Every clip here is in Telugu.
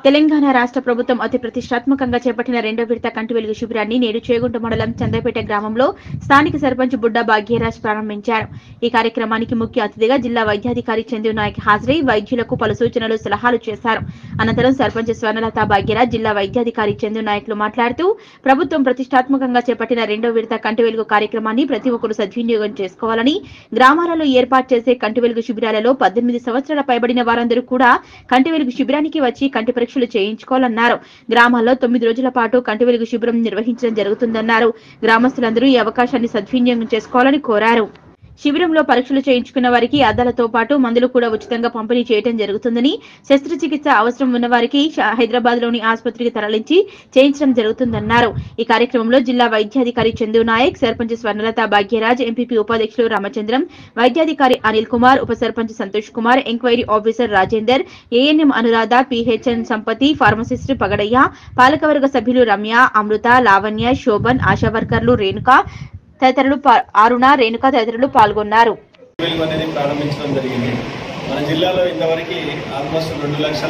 తెలంగాణ రాష్ట్ర ప్రభుత్వం అతి ప్రతిష్టాత్మకంగా చేపట్టిన రెండో విడత కంటి వెలుగు శిబిరాన్ని నేడు చేగుంట మండలం చంద్రపేట గ్రామంలో స్థానిక సర్పంచ్ బుడ్డా భాగ్యరాజ్ ప్రారంభించారు ఈ కార్యక్రమానికి ముఖ్య అతిథిగా జిల్లా వైద్యాధికారి చందు నాయక్ హాజరై వైద్యులకు పలు సూచనలు సలహాలు చేశారు అనంతరం సర్పంచ్ స్వర్ణలత భాగ్యరాజ్ జిల్లా వైద్యాధికారి చందు నాయక్లు మాట్లాడుతూ ప్రభుత్వం ప్రతిష్టాత్మకంగా చేపట్టిన రెండో విడత కంటి వెలుగు కార్యక్రమాన్ని ప్రతి ఒక్కరూ సద్వినియోగం చేసుకోవాలని గ్రామాలలో ఏర్పాటు చేసే కంటి వెలుగు శిబిరాలలో పద్దెనిమిది సంవత్సరాల పైబడిన వారందరూ కూడా కంటి వెలుగు శిబిరానికి వచ్చి కంటి పరీక్షలు చేయించుకోవాలన్నారు గ్రామాల్లో తొమ్మిది రోజుల పాటు కంటి వెలుగు శిబిరం నిర్వహించడం జరుగుతుందన్నారు గ్రామస్తులందరూ ఈ అవకాశాన్ని సద్వినియోగం చేసుకోవాలని కోరారు శిబిరంలో పరీక్షలు చేయించుకున్న వారికి అద్దాలతో పాటు మందులు కూడా ఉచితంగా పంపిణీ చేయడం జరుగుతుందని శస్త్రచికిత్స అవసరం ఉన్న వారికి హైదరాబాద్ లోని ఆసుపత్రికి తరలించి చేయించడం జరుగుతుందన్నారు ఈ కార్యక్రమంలో జిల్లా వైద్యాధికారి చందు నాయక్ సర్పంచ్ స్వర్ణలత భాగ్యరాజ్ ఎంపీపీ ఉపాధ్యక్షులు రామచంద్రం వైద్యాధికారి అనిల్ కుమార్ ఉప sarpanch Santosh Kumar enquiry officer Rajender ANM Anuradha PHN Sampathi pharmacist Pagadaiah పాలకవర్గ సభ్యులు రమ్య అమృత లావణ్య శోభన్ ఆశా వర్కర్లు రేణుక తదితరులు పా- అరుణ రేణుక తదితరులు పాల్గొన్నారు వెలుగు అనేది ప్రారంభించడం జరిగింది మన జిల్లాలో ఇంతవరకు ఆల్మోస్ట్ రెండు లక్షల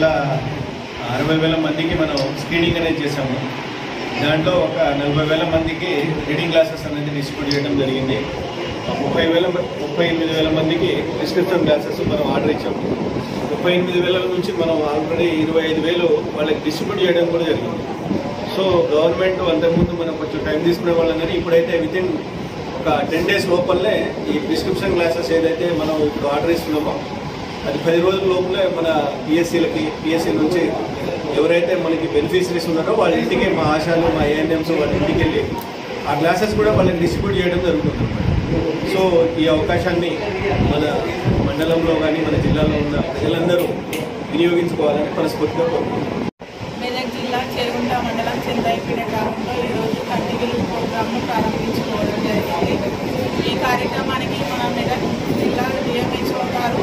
అరవై వేల మందికి మనం స్క్రీనింగ్ అనేది చేసాము దాంట్లో ఒక నలభై వేల మందికి రీడింగ్ క్లాసెస్ అనేది డిస్ట్రిబ్యూట్ చేయడం జరిగింది ముప్పై వేల మ- ముప్పై ఎనిమిది వేల మందికి ప్రిస్క్రిప్షన్ క్లాసెస్ మనం ఆర్డర్ ఇచ్చాము ముప్పై ఎనిమిది వేల నుంచి మనం ఆల్రెడీ ఇరవై ఐదు వేలు వాళ్ళకి డిస్ట్రిబ్యూట్ చేయడం కూడా జరిగింది సో గవర్నమెంట్ అంతకుముందు మనం కొంచెం టైం తీసుకునే వాళ్ళం కానీ ఇప్పుడైతే వితిన్ ఒక టెన్ డేస్ లోపలనే ఈ ప్రిస్క్రిప్షన్ క్లాసెస్ ఏదైతే మనం ఇప్పుడు ఆర్డర్ ఇస్తున్నామో అది పది రోజుల లోపలే మన పిఎస్సీలకి పిఎస్సీ నుంచి ఎవరైతే మనకి బెనిఫిషరీస్ ఉన్నారో వాళ్ళ ఇంటికి మా ఆశాలు మా ఏఎన్ఎంస్ వాళ్ళ ఇంటికి వెళ్ళి ఆ క్లాసెస్ కూడా వాళ్ళకి డిస్ట్రిబ్యూట్ చేయడం జరుగుతుంది సో ఈ అవకాశాన్ని మన మండలంలో కానీ మన జిల్లాలో ఉన్న ప్రజలందరూ వినియోగించుకోవాలని మనస్ఫూర్తిగా కోరుకుంటున్నాను మెదక్ జిల్లా చేగుంట మండలం చంద్రాయిపేట గ్రామంలో ఈరోజు కంటి వెలుగు ప్రోగ్రామ్ను ప్రారంభించుకోవడం జరిగింది ఈ కార్యక్రమానికి మన మెదక్ జిల్లా డిఎంహెచ్ఓ గారు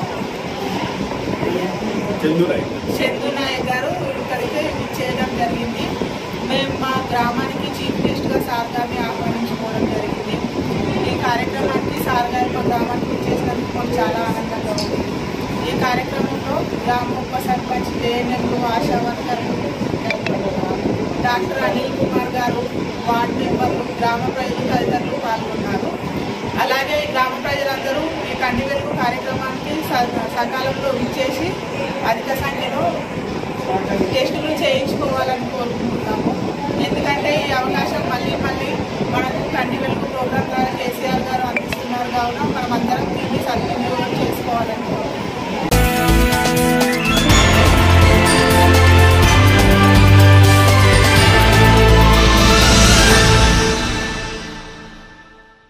చందురాయ్ చందు నాయక్ గారు ఇక్కడికి చేయడం జరిగింది మేము మా గ్రామానికి చీఫ్ గెస్ట్గా సార్ గారిని ఆహ్వానించుకోవడం జరిగింది ఈ కార్యక్రమానికి సార్ గారు మా గ్రామానికి చేసినందుకు మాకు చాలా ఆనందంగా ఉంది ఈ కార్యక్రమంలో గ్రామ ఉప సర్పంచ్ జేఎన్ఎంలు ఆశా వర్కర్లు డాక్టర్ అనిల్ కుమార్ గారు వార్డు మెంబర్లు గ్రామ ప్రజలు తదితరులు పాల్గొన్నారు అలాగే గ్రామ ప్రజలందరూ ఈ కంటి వెలుగు కార్యక్రమానికి స- సకాలంలో విచ్చేసి అధిక సంఖ్యలో టెస్టులు చేయించుకోవాలని కోరుకుంటున్నాము ఎందుకంటే ఈ అవకాశం మళ్ళీ మళ్ళీ మనకు కంటి వెలుగు ప్రోగ్రాం ద్వారా కేసీఆర్ గారు అందిస్తున్నారు కావున మనం అందరం దీన్ని సద్వినియోగం చేసుకోవాలని